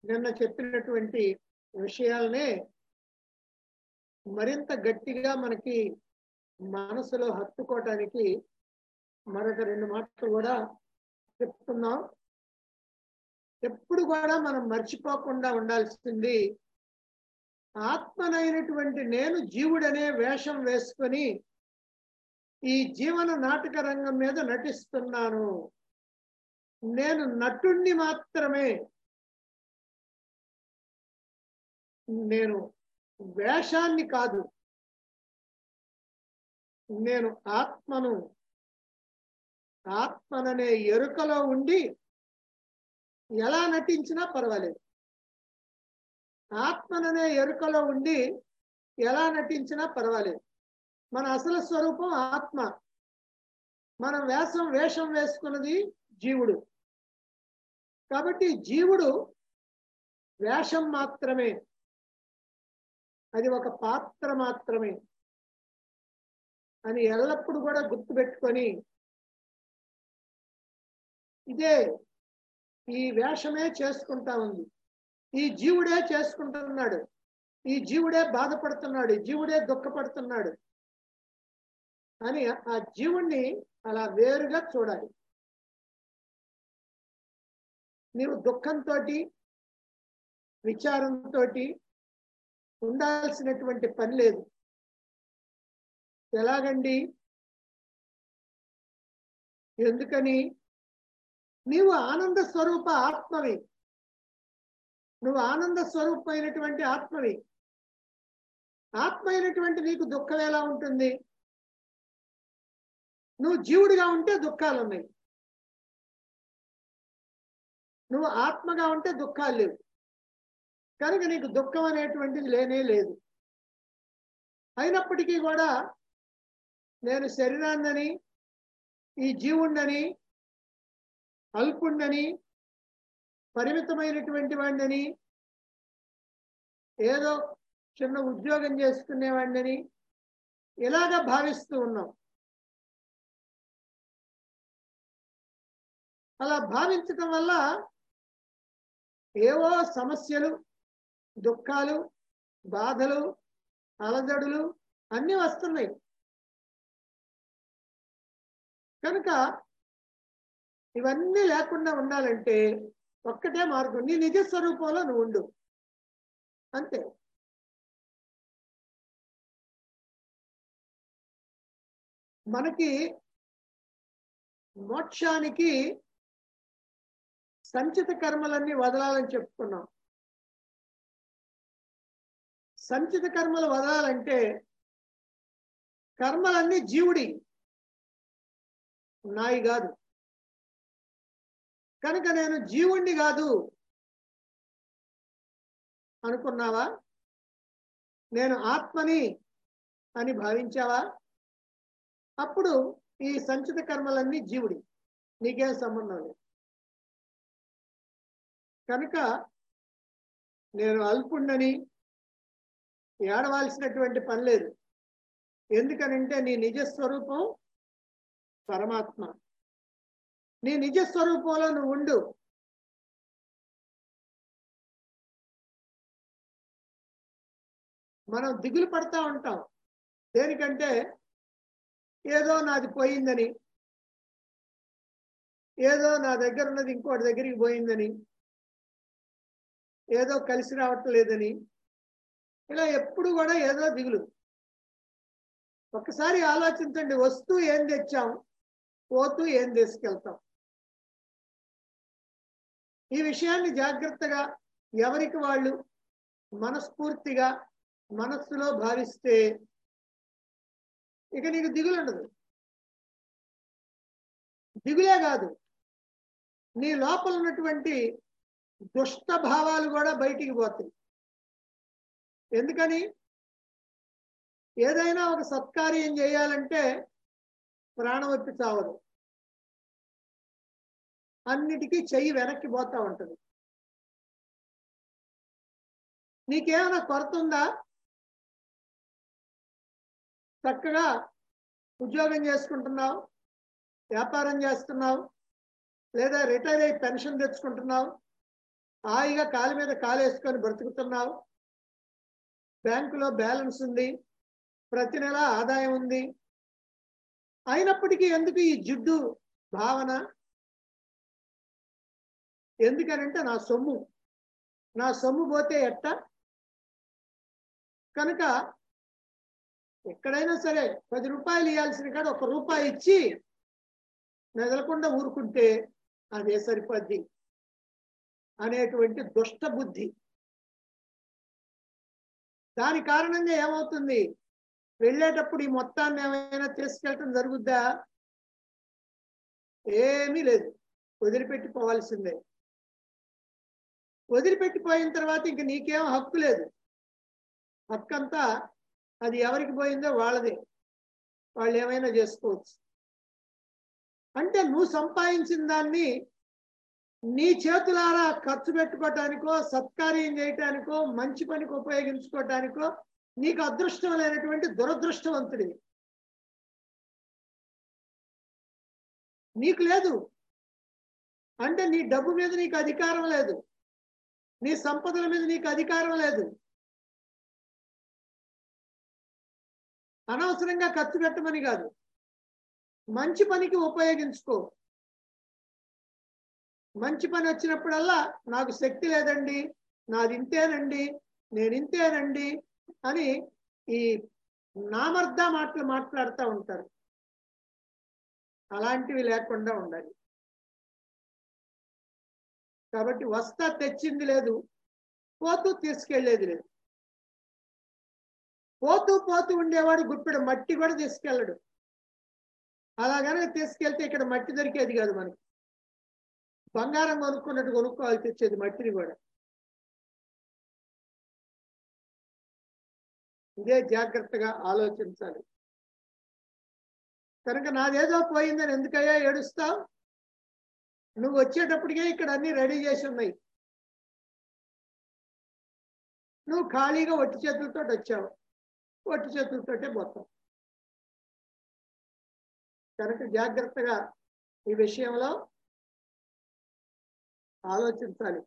నిన్న చెప్పినటువంటి విషయాలనే మరింత గట్టిగా మనకి మనసులో హత్తుకోవటానికి మరొక రెండు మాటలు కూడా చెప్తున్నాం ఎప్పుడు కూడా మనం మర్చిపోకుండా ఉండాల్సింది ఆత్మనైనటువంటి నేను జీవుడనే వేషం వేసుకొని ఈ జీవన నాటక రంగం మీద నటిస్తున్నాను నేను నటుణ్ణి మాత్రమే నేను వేషాన్ని కాదు నేను ఆత్మను ఆత్మననే ఎరుకలో ఉండి ఎలా నటించినా పర్వాలేదు ఆత్మననే ఎరుకలో ఉండి ఎలా నటించినా పర్వాలేదు మన అసలు స్వరూపం ఆత్మ మనం వేషం వేషం వేసుకున్నది జీవుడు కాబట్టి జీవుడు వేషం మాత్రమే అది ఒక పాత్ర మాత్రమే అని ఎల్లప్పుడూ కూడా గుర్తుపెట్టుకొని ఇదే ఈ వేషమే చేసుకుంటా ఉంది ఈ జీవుడే చేసుకుంటున్నాడు ఈ జీవుడే బాధపడుతున్నాడు ఈ జీవుడే దుఃఖపడుతున్నాడు అని ఆ జీవుణ్ణి అలా వేరుగా చూడాలి నీవు దుఃఖంతో విచారంతో ఉండాల్సినటువంటి పని లేదు ఎలాగండి ఎందుకని నీవు ఆనంద స్వరూప ఆత్మవి నువ్వు ఆనంద స్వరూపమైనటువంటి ఆత్మవి ఆత్మ అయినటువంటి నీకు దుఃఖం ఎలా ఉంటుంది నువ్వు జీవుడిగా ఉంటే దుఃఖాలు ఉన్నాయి నువ్వు ఆత్మగా ఉంటే దుఃఖాలు లేవు కనుక నీకు దుఃఖం అనేటువంటిది లేనే లేదు అయినప్పటికీ కూడా నేను శరీరాన్నని ఈ జీవుణ్ణని అల్పుణ్ణని పరిమితమైనటువంటి వాడిని ఏదో చిన్న ఉద్యోగం చేసుకునేవాడిని ఇలాగ భావిస్తూ ఉన్నాం అలా భావించటం వల్ల ఏవో సమస్యలు దుఃఖాలు బాధలు అలజడులు అన్నీ వస్తున్నాయి కనుక ఇవన్నీ లేకుండా ఉండాలంటే ఒక్కటే మార్గం నీ నిజ స్వరూపంలో నువ్వు ఉండు అంతే మనకి మోక్షానికి సంచిత కర్మలన్నీ వదలాలని చెప్పుకున్నాం సంచిత కర్మలు వదలాలంటే కర్మలన్నీ జీవుడి నాయి కాదు కనుక నేను జీవుణ్ణి కాదు అనుకున్నావా నేను ఆత్మని అని భావించావా అప్పుడు ఈ సంచిత కర్మలన్నీ జీవుడి నీకేం సంబంధం లేదు కనుక నేను అల్పుండని ఏడవాల్సినటువంటి పని లేదు ఎందుకనంటే నీ నిజ స్వరూపం పరమాత్మ నీ నిజ స్వరూపంలో నువ్వు ఉండు మనం దిగులు పడతా ఉంటాం దేనికంటే ఏదో నాది పోయిందని ఏదో నా దగ్గర ఉన్నది ఇంకోటి దగ్గరికి పోయిందని ఏదో కలిసి రావట్లేదని ఇలా ఎప్పుడు కూడా ఏదో దిగులు ఒక్కసారి ఆలోచించండి వస్తూ ఏం తెచ్చాం పోతూ ఏం తీసుకెళ్తాం ఈ విషయాన్ని జాగ్రత్తగా ఎవరికి వాళ్ళు మనస్ఫూర్తిగా మనస్సులో భావిస్తే ఇక నీకు దిగులు ఉండదు దిగులే కాదు నీ లోపల ఉన్నటువంటి దుష్ట భావాలు కూడా బయటికి పోతాయి ఎందుకని ఏదైనా ఒక సత్కార్యం చేయాలంటే ప్రాణం వచ్చి చావదు అన్నిటికీ చెయ్యి వెనక్కి పోతా ఉంటుంది నీకేమైనా కొరత ఉందా చక్కగా ఉద్యోగం చేసుకుంటున్నావు వ్యాపారం చేస్తున్నావు లేదా రిటైర్ అయ్యి పెన్షన్ తెచ్చుకుంటున్నావు హాయిగా కాలు మీద కాలేసుకొని బ్రతుకుతున్నావు బ్యాంకులో బ్యాలెన్స్ ఉంది ప్రతి నెల ఆదాయం ఉంది అయినప్పటికీ ఎందుకు ఈ జిడ్డు భావన ఎందుకనంటే నా సొమ్ము నా సొమ్ము పోతే ఎట్ట కనుక ఎక్కడైనా సరే పది రూపాయలు ఇవ్వాల్సిన కాడ ఒక రూపాయి ఇచ్చి మెదలకుండా ఊరుకుంటే అదే సరిపోద్ది అనేటువంటి దుష్ట బుద్ధి దాని కారణంగా ఏమవుతుంది వెళ్ళేటప్పుడు ఈ మొత్తాన్ని ఏమైనా తీసుకెళ్ళటం జరుగుద్దా ఏమీ లేదు వదిలిపెట్టిపోవాల్సిందే వదిలిపెట్టిపోయిన తర్వాత ఇంక నీకేం హక్కు లేదు హక్కు అంతా అది ఎవరికి పోయిందో వాళ్ళదే వాళ్ళు ఏమైనా చేసుకోవచ్చు అంటే నువ్వు సంపాదించిన దాన్ని నీ చేతులారా ఖర్చు పెట్టుకోవటానికో సత్కార్యం చేయటానికో మంచి పనికి ఉపయోగించుకోవటానికో నీకు అదృష్టం లేనటువంటి దురదృష్టవంతుడి నీకు లేదు అంటే నీ డబ్బు మీద నీకు అధికారం లేదు నీ సంపదల మీద నీకు అధికారం లేదు అనవసరంగా ఖర్చు పెట్టమని కాదు మంచి పనికి ఉపయోగించుకో మంచి పని వచ్చినప్పుడల్లా నాకు శక్తి లేదండి నాది ఇంతేనండి నేను ఇంతేనండి అని ఈ నామర్ధ మాటలు మాట్లాడుతూ ఉంటారు అలాంటివి లేకుండా ఉండాలి కాబట్టి వస్తా తెచ్చింది లేదు పోతూ తీసుకెళ్లేది లేదు పోతూ పోతూ ఉండేవాడు గుప్పెడు మట్టి కూడా తీసుకెళ్ళడు అలా కనుక తీసుకెళ్తే ఇక్కడ మట్టి దొరికేది కాదు మనకి బంగారం కొనుక్కున్నట్టు కొనుక్కోవాలి తెచ్చేది మట్టిని కూడా ఇదే జాగ్రత్తగా ఆలోచించాలి కనుక నాదేదో పోయిందని ఎందుకయ్యా ఏడుస్తావు నువ్వు వచ్చేటప్పటికే ఇక్కడ అన్ని రెడీ చేసి ఉన్నాయి నువ్వు ఖాళీగా ఒట్టి చేతులతో వచ్చావు ఒట్టి చేతులతోటే పోతావు కనుక జాగ్రత్తగా ఈ విషయంలో ఆలోచించాలి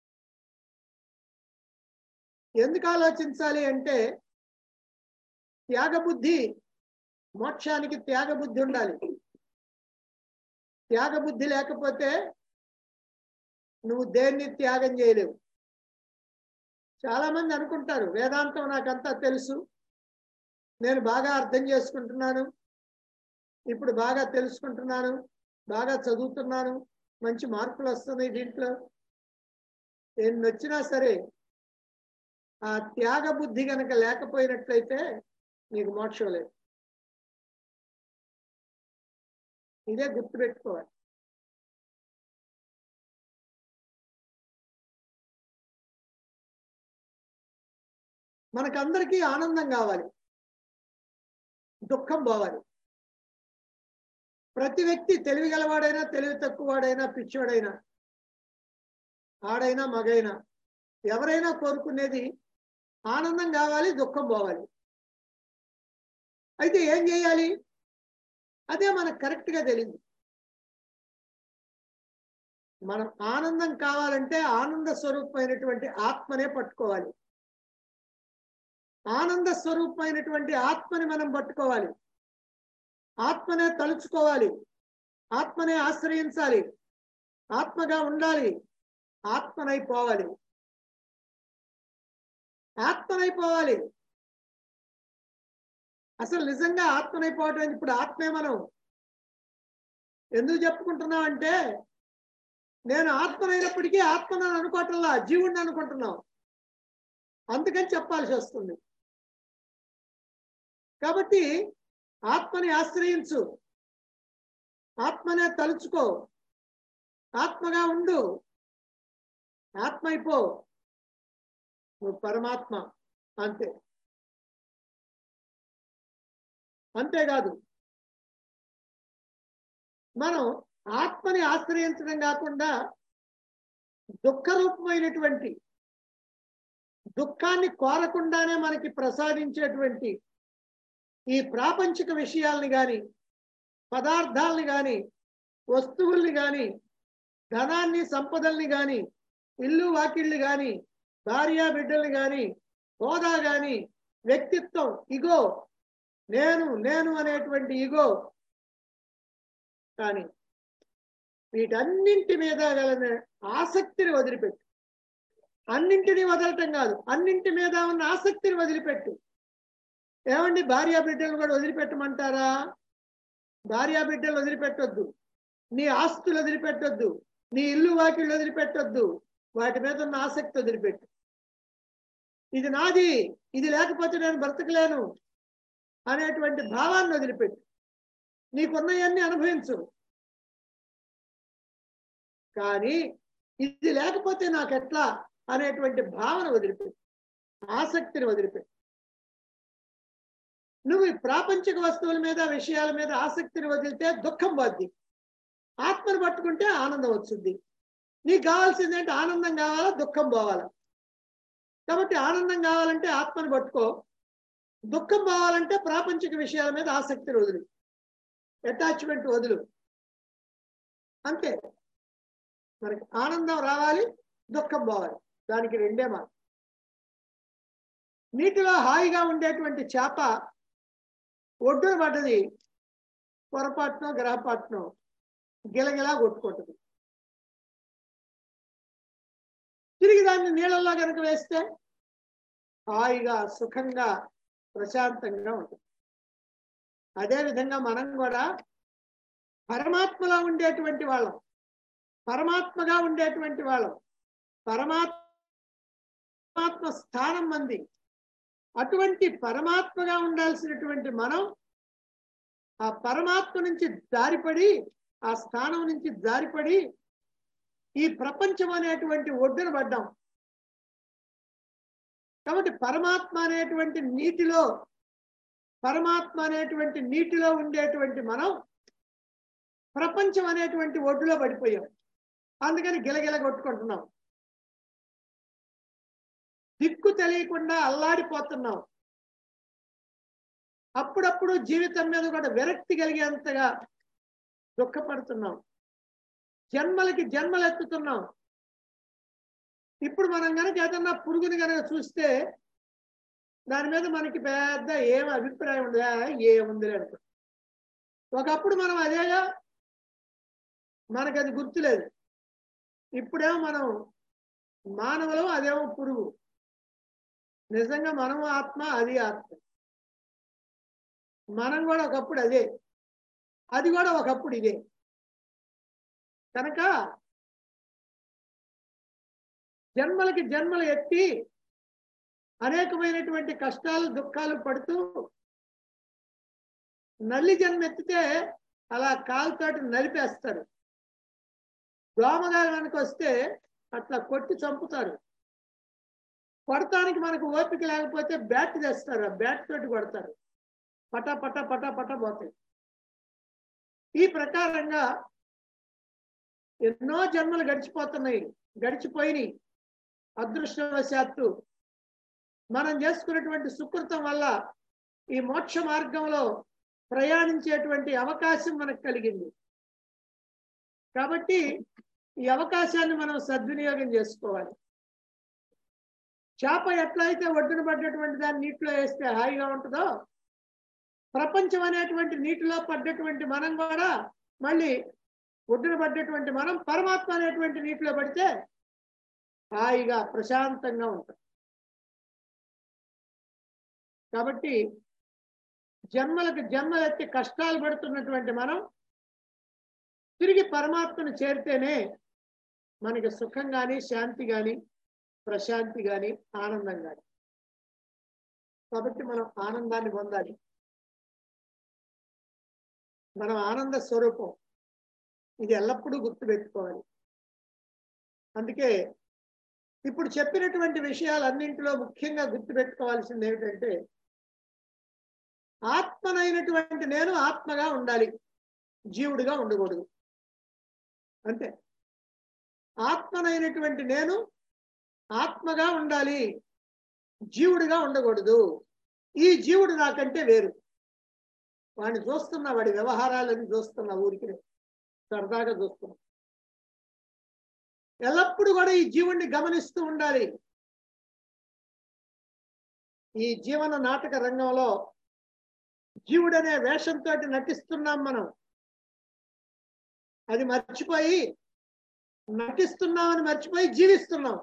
ఎందుకు ఆలోచించాలి అంటే త్యాగబుద్ధి మోక్షానికి త్యాగబుద్ధి ఉండాలి త్యాగబుద్ధి లేకపోతే నువ్వు దేన్ని త్యాగం చేయలేవు చాలా మంది అనుకుంటారు వేదాంతం నాకంతా తెలుసు నేను బాగా అర్థం చేసుకుంటున్నాను ఇప్పుడు బాగా తెలుసుకుంటున్నాను బాగా చదువుతున్నాను మంచి మార్కులు వస్తున్నాయి దీంట్లో ఎన్ని వచ్చినా సరే ఆ త్యాగ బుద్ధి కనుక లేకపోయినట్లయితే నీకు మోక్షం లేదు ఇదే గుర్తుపెట్టుకోవాలి మనకందరికీ ఆనందం కావాలి దుఃఖం పోవాలి ప్రతి వ్యక్తి తెలివి గలవాడైనా తెలివి తక్కువవాడైనా పిచ్చోడైనా ఆడైనా మగైనా ఎవరైనా కోరుకునేది ఆనందం కావాలి దుఃఖం పోవాలి అయితే ఏం చేయాలి అదే మనకు కరెక్ట్గా తెలియదు మనం ఆనందం కావాలంటే ఆనంద స్వరూపమైనటువంటి ఆత్మనే పట్టుకోవాలి ఆనంద స్వరూపమైనటువంటి ఆత్మని మనం పట్టుకోవాలి ఆత్మనే తలుచుకోవాలి ఆత్మనే ఆశ్రయించాలి ఆత్మగా ఉండాలి ఆత్మనైపోవాలి ఆత్మనైపోవాలి అసలు నిజంగా ఆత్మనైపోవటం ఇప్పుడు ఆత్మే మనం ఎందుకు చెప్పుకుంటున్నాం అంటే నేను ఆత్మనైనప్పటికీ ఆత్మను అనుకోవటంలా జీవుడిని అనుకుంటున్నాం అందుకని చెప్పాల్సి వస్తుంది కాబట్టి ఆత్మని ఆశ్రయించు ఆత్మనే తలుచుకో ఆత్మగా ఉండు ఆత్మ అయిపో నువ్వు పరమాత్మ అంతే అంతేకాదు మనం ఆత్మని ఆశ్రయించడం కాకుండా దుఃఖరూపమైనటువంటి దుఃఖాన్ని కోరకుండానే మనకి ప్రసాదించేటువంటి ఈ ప్రాపంచిక విషయాల్ని కానీ పదార్థాలని కానీ వస్తువుల్ని కానీ ధనాన్ని సంపదల్ని కానీ ఇల్లు వాకిళ్ళు గాని భార్య బిడ్డలు గాని హోదా గాని వ్యక్తిత్వం ఇగో నేను నేను అనేటువంటి ఇగో కానీ వీటన్నింటి మీద గల ఆసక్తిని వదిలిపెట్టు అన్నింటినీ వదలటం కాదు అన్నింటి మీద ఉన్న ఆసక్తిని వదిలిపెట్టు ఏమండి భార్యా బిడ్డలు కూడా వదిలిపెట్టమంటారా భార్యా బిడ్డలు వదిలిపెట్టొద్దు నీ ఆస్తులు వదిలిపెట్టొద్దు నీ ఇల్లు వాకిళ్ళు వదిలిపెట్టొద్దు వాటి మీద ఉన్న ఆసక్తి వదిలిపెట్టు ఇది నాది ఇది లేకపోతే నేను బ్రతకలేను అనేటువంటి భావాన్ని వదిలిపెట్టు నీకున్నవన్నీ అనుభవించు కానీ ఇది లేకపోతే నాకెట్లా అనేటువంటి భావన వదిలిపెట్టు ఆసక్తిని వదిలిపెట్టు నువ్వు ఈ ప్రాపంచిక వస్తువుల మీద విషయాల మీద ఆసక్తిని వదిలితే దుఃఖం పోద్ది ఆత్మను పట్టుకుంటే ఆనందం వచ్చింది నీకు కావాల్సింది ఏంటి ఆనందం కావాలా దుఃఖం పోవాలా కాబట్టి ఆనందం కావాలంటే ఆత్మను పట్టుకో దుఃఖం పోవాలంటే ప్రాపంచిక విషయాల మీద ఆసక్తిని వదులు అటాచ్మెంట్ వదులు అంతే మనకి ఆనందం రావాలి దుఃఖం పోవాలి దానికి రెండే మార్గం నీటిలో హాయిగా ఉండేటువంటి చేప ఒడ్డున పడ్డది పొరపాటునో గ్రహపాటునో గిలగిలా కొట్టుకుంటుంది తిరిగి దాన్ని నీళ్ళల్లో కనుక వేస్తే హాయిగా సుఖంగా ప్రశాంతంగా ఉంటుంది అదే విధంగా మనం కూడా పరమాత్మలో ఉండేటువంటి వాళ్ళం పరమాత్మగా ఉండేటువంటి వాళ్ళం పరమాత్మ స్థానం మంది అటువంటి పరమాత్మగా ఉండాల్సినటువంటి మనం ఆ పరమాత్మ నుంచి దారిపడి ఆ స్థానం నుంచి దారిపడి ఈ ప్రపంచం అనేటువంటి ఒడ్డున పడ్డాం కాబట్టి పరమాత్మ అనేటువంటి నీటిలో పరమాత్మ అనేటువంటి నీటిలో ఉండేటువంటి మనం ప్రపంచం అనేటువంటి ఒడ్డులో పడిపోయాం అందుకని గిలగిల కొట్టుకుంటున్నాం దిక్కు తెలియకుండా అల్లాడిపోతున్నాం అప్పుడప్పుడు జీవితం మీద కూడా విరక్తి కలిగేంతగా దుఃఖపడుతున్నాం జన్మలకి జన్మలు ఎత్తుతున్నాం ఇప్పుడు మనం కనుక ఏదన్నా పురుగుని కనుక చూస్తే దాని మీద మనకి పెద్ద ఏం అభిప్రాయం ఉండదా ఏముంది అనుకో ఒకప్పుడు మనం అదేగా మనకు అది గుర్తులేదు ఇప్పుడేమో మనం మానవులు అదేమో పురుగు నిజంగా మనము ఆత్మ అది ఆత్మ మనం కూడా ఒకప్పుడు అదే అది కూడా ఒకప్పుడు ఇదే కనుక జన్మలకి జన్మలు ఎత్తి అనేకమైనటువంటి కష్టాలు దుఃఖాలు పడుతూ నల్లి జన్మ ఎత్తితే అలా కాలుతోటి నలిపేస్తారు దోమగారు కనుక వస్తే అట్లా కొట్టి చంపుతారు కొడతానికి మనకు ఓపిక లేకపోతే బ్యాట్ తెస్తారు ఆ బ్యాట్ తోటి కొడతారు పట పట పట పట పోతాయి ఈ ప్రకారంగా ఎన్నో జన్మలు గడిచిపోతున్నాయి గడిచిపోయినాయి అదృష్టవశాత్తు మనం చేసుకున్నటువంటి సుకృతం వల్ల ఈ మోక్ష మార్గంలో ప్రయాణించేటువంటి అవకాశం మనకు కలిగింది కాబట్టి ఈ అవకాశాన్ని మనం సద్వినియోగం చేసుకోవాలి చేప ఎట్లయితే ఒడ్డున పడ్డటువంటి దాన్ని నీటిలో వేస్తే హాయిగా ఉంటుందో ప్రపంచం అనేటువంటి నీటిలో పడ్డటువంటి మనం కూడా మళ్ళీ ఒడ్డున పడ్డటువంటి మనం పరమాత్మ అనేటువంటి నీటిలో పడితే హాయిగా ప్రశాంతంగా ఉంటాం కాబట్టి జన్మలకు జన్మలెత్తి కష్టాలు పడుతున్నటువంటి మనం తిరిగి పరమాత్మను చేరితేనే మనకి సుఖం కానీ శాంతి కానీ ప్రశాంతి కానీ ఆనందం కానీ కాబట్టి మనం ఆనందాన్ని పొందాలి మనం ఆనంద స్వరూపం ఇది ఎల్లప్పుడూ గుర్తుపెట్టుకోవాలి అందుకే ఇప్పుడు చెప్పినటువంటి విషయాలన్నింటిలో ముఖ్యంగా గుర్తుపెట్టుకోవాల్సింది ఏమిటంటే ఆత్మనైనటువంటి నేను ఆత్మగా ఉండాలి జీవుడిగా ఉండకూడదు అంతే ఆత్మనైనటువంటి నేను ఆత్మగా ఉండాలి జీవుడిగా ఉండకూడదు ఈ జీవుడు నాకంటే వేరు వాడిని చూస్తున్నా వాడి వ్యవహారాలని చూస్తున్నా ఊరికి సరదాగా చూస్తున్నా ఎల్లప్పుడూ కూడా ఈ జీవుణ్ణి గమనిస్తూ ఉండాలి ఈ జీవన నాటక రంగంలో జీవుడనే వేషంతో నటిస్తున్నాం మనం అది మర్చిపోయి నటిస్తున్నామని మర్చిపోయి జీవిస్తున్నాం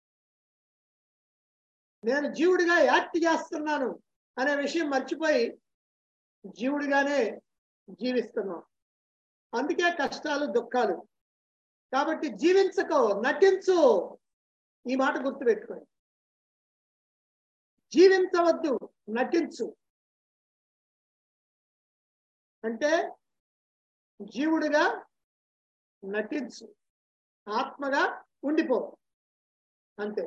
నేను జీవుడిగా యాక్ట్ చేస్తున్నాను అనే విషయం మర్చిపోయి జీవుడిగానే జీవిస్తున్నాం అందుకే కష్టాలు దుఃఖాలు కాబట్టి జీవించకో నటించు ఈ మాట గుర్తుపెట్టుకోండి జీవించవద్దు నటించు అంటే జీవుడిగా నటించు ఆత్మగా ఉండిపో అంతే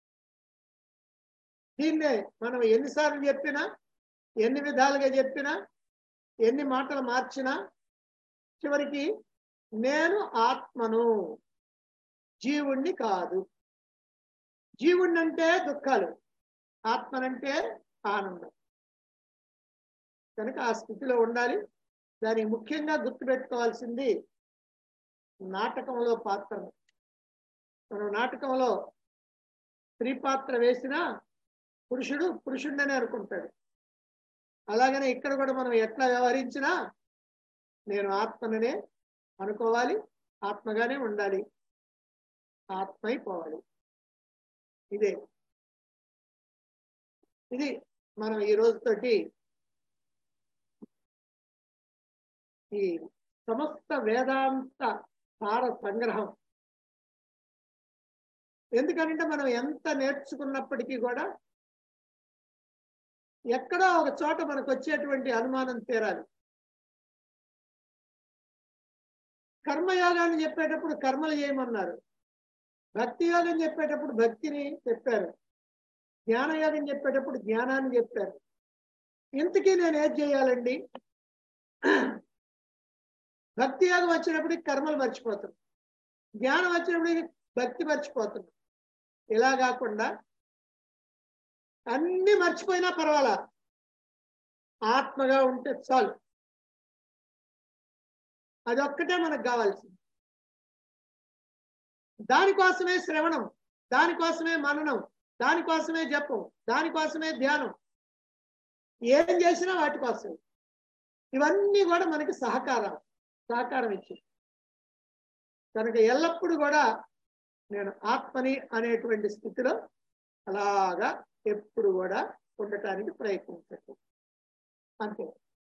దీన్నే మనం ఎన్నిసార్లు చెప్పినా ఎన్ని విధాలుగా చెప్పినా ఎన్ని మాటలు మార్చినా చివరికి నేను ఆత్మను జీవుణ్ణి కాదు జీవుణ్ణి అంటే దుఃఖాలు ఆత్మనంటే ఆనందం కనుక ఆ స్థితిలో ఉండాలి దానికి ముఖ్యంగా గుర్తుపెట్టుకోవాల్సింది నాటకంలో పాత్రను మనం నాటకంలో స్త్రీ పాత్ర వేసినా పురుషుడు పురుషుడనే అనుకుంటాడు అలాగనే ఇక్కడ కూడా మనం ఎట్లా వ్యవహరించినా నేను ఆత్మననే అనుకోవాలి ఆత్మగానే ఉండాలి ఆత్మ అయిపోవాలి ఇదే ఇది మనం ఈ రోజుతోటి ఈ సమస్త వేదాంత సార సంగ్రహం ఎందుకంటే మనం ఎంత నేర్చుకున్నప్పటికీ కూడా ఎక్కడో ఒక చోట మనకు వచ్చేటువంటి అనుమానం తీరాలి కర్మయోగాన్ని చెప్పేటప్పుడు కర్మలు చేయమన్నారు భక్తి యోగం చెప్పేటప్పుడు భక్తిని చెప్పారు జ్ఞానయోగం చెప్పేటప్పుడు జ్ఞానాన్ని చెప్పారు ఇంతకీ నేను ఏం చేయాలండి భక్తి యోగం వచ్చినప్పటికి కర్మలు మర్చిపోతాం జ్ఞానం వచ్చినప్పటికి భక్తి మర్చిపోతున్నాం ఇలా కాకుండా అన్ని మర్చిపోయినా పర్వాలా ఆత్మగా ఉంటే చాలు అదొక్కటే మనకు కావాల్సింది దానికోసమే శ్రవణం దానికోసమే మననం దానికోసమే జపం దానికోసమే ధ్యానం ఏం చేసినా వాటి కోసమే ఇవన్నీ కూడా మనకి సహకారం సహకారం ఇచ్చి కనుక ఎల్లప్పుడూ కూడా నేను ఆత్మని అనేటువంటి స్థితిలో అలాగా ఎప్పుడు కూడా ఉండటానికి ప్రయత్నించండి అంతే